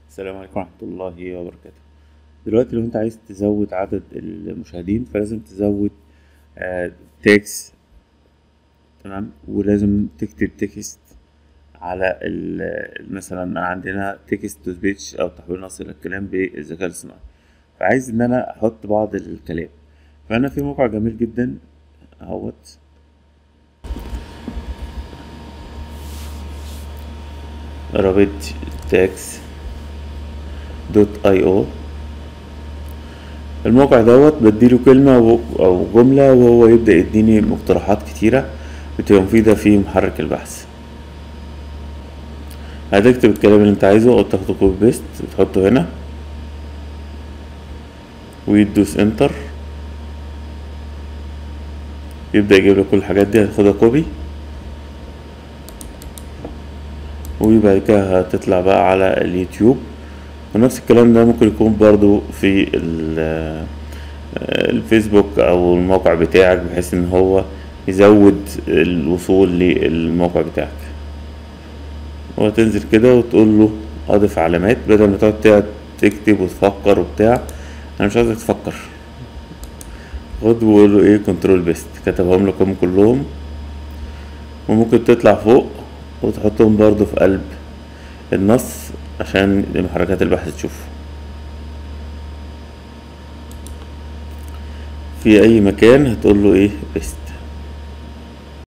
السلام عليكم ورحمة الله وبركاته دلوقتي لو انت عايز تزود عدد المشاهدين فلازم تزود تكس تمام ولازم تكتب تكست على ال- مثلا انا عندنا تكست تو سبيتش او تحويل نص الى الكلام بالذكاء الاصطناعي فعايز ان انا احط بعض الكلام فانا في موقع جميل جدا اهوت رابط تاكس دوت اي او الموقع دوت بديله كلمة و- أو جملة وهو يبدأ يديني مقترحات كتيرة بتبقى مفيدة في محرك البحث هتكتب الكلام اللي انت عايزه او تاخده كوبي بيست وتحطه هنا ويدوس انتر يبدأ يجيب لك كل الحاجات دي هتاخدها كوبي وبعد كده هتطلع بقى على اليوتيوب ونفس الكلام ده ممكن يكون برضو في ال- الفيسبوك او الموقع بتاعك بحيث ان هو يزود الوصول للموقع بتاعك وتنزل كده وتقول له اضف علامات بدل ما تقعد تقعد تكتب وتفكر وبتاع انا مش عايزك تفكر خد وقول له ايه كنترول بيست كتبهم لكم كلهم وممكن تطلع فوق وتحطهم برضو في قلب النص عشان محركات البحث تشوفه في اي مكان هتقول له ايه بيست